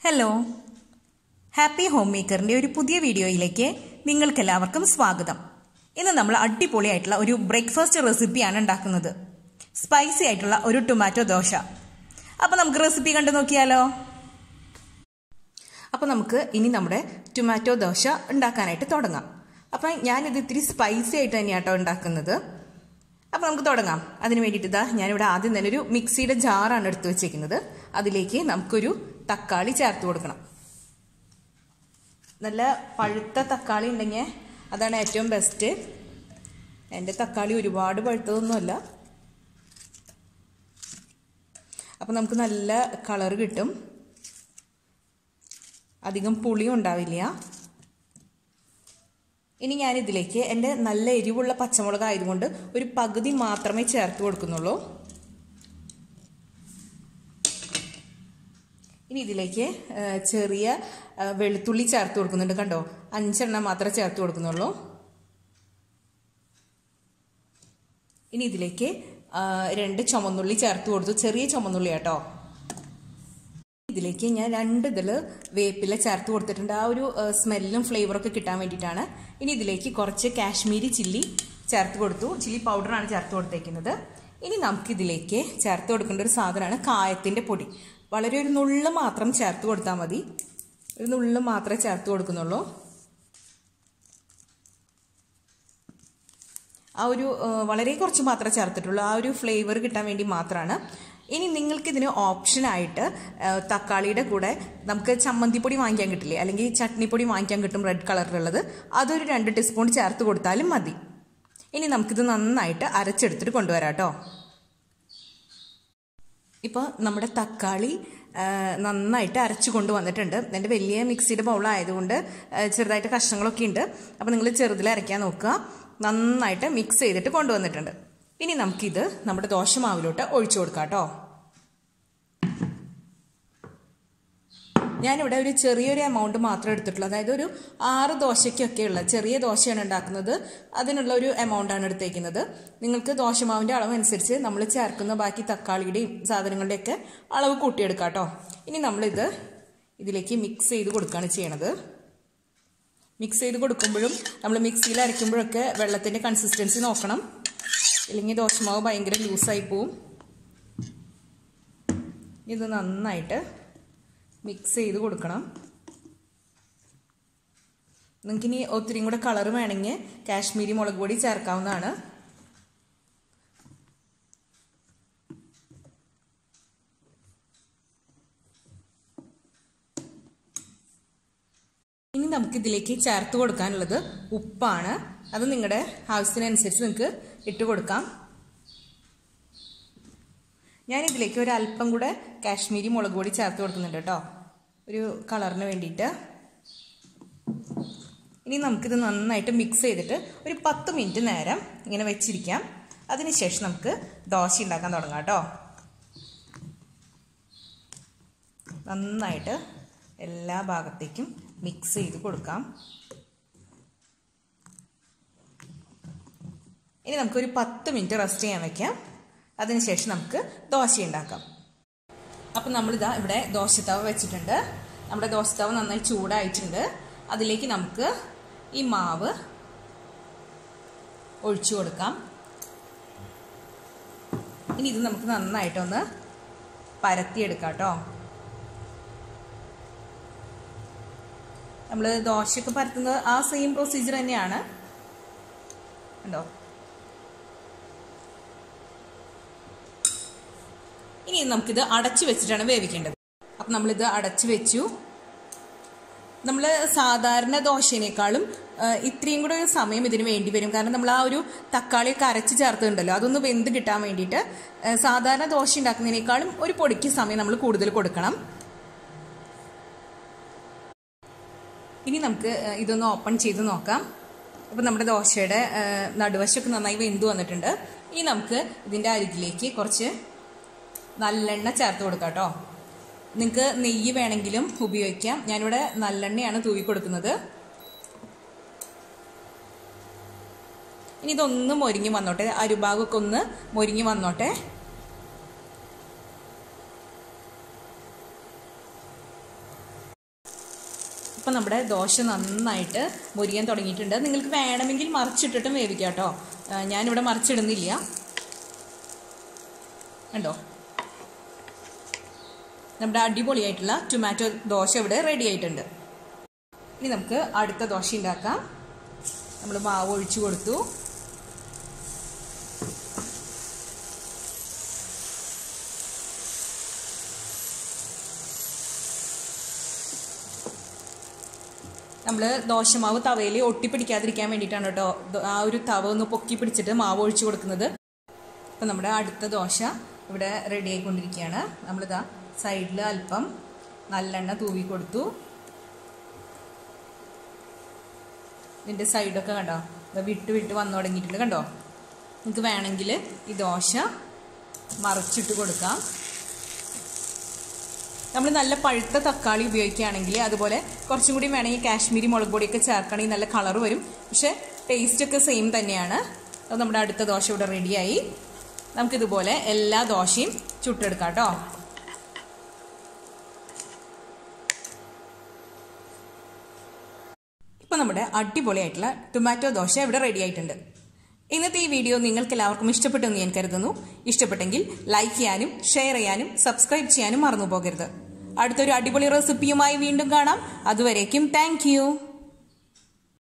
hello happy home മേക്കറിന്റെ ഒരു പുതിയ വീഡിയോയിലേക്ക് നിങ്ങൾക്കെല്ലാവർക്കും സ്വാഗതം ഇന്ന് നമ്മൾ അടിപൊളിയായിട്ടുള്ള ഒരു ബ്രേക്ക്ഫാസ്റ്റ് റെസിപ്പിയാണ് ഉണ്ടാക്കുന്നത് സ്പൈസി ആയിട്ടുള്ള ഒരു ടൊമാറ്റോ ദോശ അപ്പോൾ നമുക്ക് റെസിപ്പി കണ്ടു നോക്കിയാലോ അപ്പോൾ നമുക്ക് ഇനി നമ്മുടെ ടൊമാറ്റോ ദോശ ഉണ്ടാക്കാനായിട്ട് തുടങ്ങാം അപ്പം ഞാനിത് ഇത്തിരി സ്പൈസി ആയിട്ട് തന്നെയാട്ടോ ഉണ്ടാക്കുന്നത് അപ്പോൾ നമുക്ക് തുടങ്ങാം അതിന് വേണ്ടിയിട്ട് ഇതാ ഞാനിവിടെ ആദ്യം തന്നെ ഒരു മിക്സിയുടെ ജാറാണ് എടുത്തു വെച്ചേക്കുന്നത് അതിലേക്ക് നമുക്കൊരു തക്കാളി ചേർത്ത് കൊടുക്കണം നല്ല പഴുത്ത തക്കാളി ഉണ്ടെങ്കിൽ അതാണ് ഏറ്റവും ബെസ്റ്റ് എൻ്റെ തക്കാളി ഒരുപാട് പഴുത്തതൊന്നുമല്ല അപ്പം നമുക്ക് നല്ല കളർ കിട്ടും അധികം പുളിയും ഉണ്ടാവില്ല ഇനി ഞാൻ ഇതിലേക്ക് എൻ്റെ നല്ല എരിവുള്ള പച്ചമുളക് ആയതുകൊണ്ട് ഒരു പകുതി മാത്രമേ ചേർത്ത് കൊടുക്കുന്നുള്ളൂ ഇനി ഇതിലേക്ക് ചെറിയ വെളുത്തുള്ളി ചേർത്ത് കൊടുക്കുന്നുണ്ട് കണ്ടോ അഞ്ചെണ്ണം മാത്രമേ ചേർത്ത് കൊടുക്കുന്നുള്ളൂ ഇനി ഇതിലേക്ക് രണ്ട് ചുമന്നുള്ളി ചേർത്ത് കൊടുത്തു ചെറിയ ചുമന്നുള്ളി കേട്ടോ ഇതിലേക്ക് ഞാൻ രണ്ട് ഇതിൽ വേപ്പില ചേർത്ത് കൊടുത്തിട്ടുണ്ട് ആ ഒരു സ്മെല്ലും ഫ്ലേവറൊക്കെ കിട്ടാൻ വേണ്ടിയിട്ടാണ് ഇനി ഇതിലേക്ക് കുറച്ച് കാശ്മീരി ചില്ലി ചേർത്ത് കൊടുത്തു ചില്ലി പൗഡറാണ് ചേർത്ത് കൊടുത്തേക്കുന്നത് ഇനി നമുക്കിതിലേക്ക് ചേർത്ത് കൊടുക്കേണ്ട ഒരു സാധനമാണ് കായത്തിൻ്റെ പൊടി വളരെ ഒരു നുള്ള് മാത്രം ചേർത്ത് കൊടുത്താൽ മതി ഒരു നുള്ള് മാത്രമേ ചേർത്ത് കൊടുക്കുന്നുള്ളൂ ആ ഒരു വളരെ കുറച്ച് മാത്രമേ ചേർത്തിട്ടുള്ളൂ ആ ഒരു ഫ്ലേവർ കിട്ടാൻ വേണ്ടി മാത്രമാണ് ഇനി നിങ്ങൾക്കിതിന് ഓപ്ഷനായിട്ട് തക്കാളിയുടെ കൂടെ നമുക്ക് ചമ്മന്തിപ്പൊടി വാങ്ങിക്കാൻ കിട്ടില്ലേ അല്ലെങ്കിൽ ചട്നിപ്പൊടി വാങ്ങിക്കാൻ കിട്ടും റെഡ് കളറിലുള്ളത് അതൊരു രണ്ട് ടീസ്പൂൺ ചേർത്ത് കൊടുത്താലും മതി ഇനി നമുക്കിത് നന്നായിട്ട് അരച്ചെടുത്തിട്ട് കൊണ്ടുവരാം കേട്ടോ ഇപ്പോൾ നമ്മുടെ തക്കാളി നന്നായിട്ട് അരച്ചു കൊണ്ടുവന്നിട്ടുണ്ട് എൻ്റെ വലിയ മിക്സിയുടെ ബൗളായതുകൊണ്ട് ചെറുതായിട്ട് കഷ്ണങ്ങളൊക്കെ ഉണ്ട് അപ്പോൾ നിങ്ങൾ ചെറുതിൽ അരയ്ക്കാൻ നോക്കുക നന്നായിട്ട് മിക്സ് ചെയ്തിട്ട് കൊണ്ടുവന്നിട്ടുണ്ട് ഇനി നമുക്കിത് നമ്മുടെ ദോശമാവിലോട്ട് ഒഴിച്ചു കൊടുക്കാം കേട്ടോ ഞാനിവിടെ ഒരു ചെറിയൊരു എമൗണ്ട് മാത്രമേ എടുത്തിട്ടുള്ളൂ അതായത് ഒരു ആറ് ദോശയ്ക്കൊക്കെയുള്ള ചെറിയ ദോശയാണ് ഉണ്ടാക്കുന്നത് അതിനുള്ള ഒരു എമൗണ്ടാണ് എടുത്തേക്കുന്നത് നിങ്ങൾക്ക് ദോശമാവിൻ്റെ അളവ് അനുസരിച്ച് നമ്മൾ ചേർക്കുന്ന ബാക്കി തക്കാളിയുടെയും സാധനങ്ങളുടെയൊക്കെ അളവ് കൂട്ടിയെടുക്കാം കേട്ടോ ഇനി നമ്മളിത് ഇതിലേക്ക് മിക്സ് ചെയ്ത് കൊടുക്കുകയാണ് ചെയ്യണത് മിക്സ് ചെയ്ത് കൊടുക്കുമ്പോഴും നമ്മൾ മിക്സിയിൽ അരയ്ക്കുമ്പോഴൊക്കെ വെള്ളത്തിൻ്റെ കൺസിസ്റ്റൻസി നോക്കണം ഇല്ലെങ്കിൽ ദോശമാവ് ഭയങ്കര ലൂസായി പോവും ഇത് നന്നായിട്ട് മിക്സ് ചെയ്ത് കൊടുക്കണം നിങ്ങൾക്കിനി ഒത്തിരിയും കൂടെ കളർ വേണമെങ്കിൽ കാശ്മീരി മുളക് പൊടി ചേർക്കാവുന്നതാണ് ഇനി നമുക്ക് ഇതിലേക്ക് ചേർത്ത് കൊടുക്കാനുള്ളത് ഉപ്പാണ് അത് നിങ്ങളുടെ ആവശ്യത്തിനനുസരിച്ച് നിങ്ങൾക്ക് ഇട്ട് കൊടുക്കാം ഞാൻ ഇതിലേക്ക് ഒരു അല്പം കൂടെ കാശ്മീരി മുളക് പൊടി ചേർത്ത് കൊടുക്കുന്നുണ്ട് കേട്ടോ ഒരു കളറിന് വേണ്ടിയിട്ട് ഇനി നമുക്കിത് നന്നായിട്ട് മിക്സ് ചെയ്തിട്ട് ഒരു പത്ത് മിനിറ്റ് നേരം ഇങ്ങനെ വെച്ചിരിക്കാം അതിനുശേഷം നമുക്ക് ദോശ ഉണ്ടാക്കാൻ തുടങ്ങാം കേട്ടോ നന്നായിട്ട് എല്ലാ ഭാഗത്തേക്കും മിക്സ് ചെയ്ത് കൊടുക്കാം ഇനി നമുക്കൊരു പത്ത് മിനിറ്റ് റെസ്റ്റ് ചെയ്യാൻ വെക്കാം അതിനുശേഷം നമുക്ക് ദോശ ഉണ്ടാക്കാം അപ്പം നമ്മളിതാ ഇവിടെ ദോശത്തവ വെച്ചിട്ടുണ്ട് നമ്മുടെ ദോശത്തവ നന്നായി ചൂടായിട്ടുണ്ട് അതിലേക്ക് നമുക്ക് ഈ മാവ് ഒഴിച്ചു കൊടുക്കാം ഇനി ഇത് നമുക്ക് നന്നായിട്ടൊന്ന് പരത്തിയെടുക്കാം കേട്ടോ നമ്മൾ ദോശയൊക്കെ പരത്തുന്നത് ആ സെയിം പ്രൊസീജിയർ തന്നെയാണ് ഉണ്ടോ ഇനി നമുക്കിത് അടച്ചു വെച്ചിട്ടാണ് വേവിക്കേണ്ടത് അപ്പം നമ്മളിത് അടച്ചു വെച്ചു നമ്മൾ സാധാരണ ദോശേനേക്കാളും ഇത്രയും കൂടെ ഒരു സമയം ഇതിന് വേണ്ടി വരും കാരണം നമ്മൾ ആ ഒരു തക്കാളിയൊക്കെ അരച്ച് ചേർത്തുണ്ടല്ലോ അതൊന്ന് വെന്ത് കിട്ടാൻ വേണ്ടിയിട്ട് സാധാരണ ദോശ ഉണ്ടാക്കുന്നതിനേക്കാളും ഒരു പൊടിക്ക് സമയം നമ്മൾ കൂടുതൽ കൊടുക്കണം ഇനി നമുക്ക് ഇതൊന്ന് ഓപ്പൺ ചെയ്ത് നോക്കാം അപ്പം നമ്മുടെ ദോശയുടെ നടുവശമൊക്കെ നന്നായി വെന്ത് വന്നിട്ടുണ്ട് ഇനി നമുക്ക് ഇതിൻ്റെ അരികിലേക്ക് കുറച്ച് നല്ലെണ്ണ ചേർത്ത് കൊടുക്കാം കേട്ടോ നിങ്ങൾക്ക് നെയ്യ് വേണമെങ്കിലും ഉപയോഗിക്കാം ഞാനിവിടെ നല്ലെണ്ണയാണ് തൂവി കൊടുക്കുന്നത് ഇനി ഇതൊന്ന് മൊരിഞ്ഞ് വന്നോട്ടെ അരുഭാഗമൊക്കെ ഒന്ന് മൊരിഞ്ഞ് വന്നോട്ടെ ഇപ്പം നമ്മുടെ ദോശ നന്നായിട്ട് മുരിയാൻ തുടങ്ങിയിട്ടുണ്ട് നിങ്ങൾക്ക് വേണമെങ്കിൽ മറിച്ചിട്ടിട്ടും വേവിക്കാം കേട്ടോ ആ, ഞാനിവിടെ മറിച്ചിടുന്നില്ല കണ്ടോ നമ്മുടെ അടിപൊളിയായിട്ടുള്ള ടൊമാറ്റോ ദോശ ഇവിടെ റെഡി ആയിട്ടുണ്ട് ഇനി നമുക്ക് അടുത്ത ദോശ ഉണ്ടാക്കാം നമ്മൾ മാവ് ഒഴിച്ചു കൊടുത്തു നമ്മൾ ദോശമാവ് തവയിൽ ഒട്ടിപ്പിടിക്കാതിരിക്കാൻ വേണ്ടിയിട്ടാണ് കേട്ടോ ദ- ആ ഒരു തവ ഒന്ന് പൊക്കി പിടിച്ചിട്ട് മാവ് ഒഴിച്ചു കൊടുക്കുന്നത് അപ്പം നമ്മുടെ അടുത്ത ദോശ ഇവിടെ റെഡി ആയിക്കൊണ്ടിരിക്കുകയാണ് നമ്മളിതാ സൈഡിൽ അല്പം നല്ലെണ്ണ തൂവി കൊടുത്തു ഇതിൻ്റെ സൈഡൊക്കെ കണ്ടോ ദാ വിട്ട് വിട്ട് വന്നു തുടങ്ങിയിട്ടുണ്ട് കണ്ടോ നിങ്ങൾക്ക് വേണമെങ്കിൽ ഈ ദോശ മറിച്ചിട്ട് കൊടുക്കാം നമ്മൾ നല്ല പഴുത്ത തക്കാളി ഉപയോഗിക്കുകയാണെങ്കിൽ അതുപോലെ കുറച്ചും കൂടി വേണമെങ്കിൽ കാശ്മീരി മുളക് പൊടിയൊക്കെ ചേർക്കണമെങ്കിൽ നല്ല കളർ വരും പക്ഷേ ടേസ്റ്റ് ഒക്കെ സെയിം തന്നെയാണ് അത് നമ്മുടെ അടുത്ത ദോശ ഇവിടെ റെഡിയായി നമുക്കിതുപോലെ എല്ലാ ദോശയും ചുട്ടെടുക്കാം കേട്ടോ ഇപ്പം നമ്മുടെ അടിപൊളിയായിട്ടുള്ള ടൊമാറ്റോ ദോശ ഇവിടെ റെഡി ആയിട്ടുണ്ട് ഇന്നത്തെ ഈ വീഡിയോ നിങ്ങൾക്ക് എല്ലാവർക്കും ഇഷ്ടപ്പെട്ടെന്ന് ഞാൻ കരുതുന്നു ഇഷ്ടപ്പെട്ടെങ്കിൽ ലൈക്ക് ചെയ്യാനും ഷെയർ ചെയ്യാനും സബ്സ്ക്രൈബ് ചെയ്യാനും മറന്നു പോകരുത് അടുത്തൊരു അടിപൊളി റെസിപ്പിയുമായി വീണ്ടും കാണാം അതുവരേക്കും താങ്ക്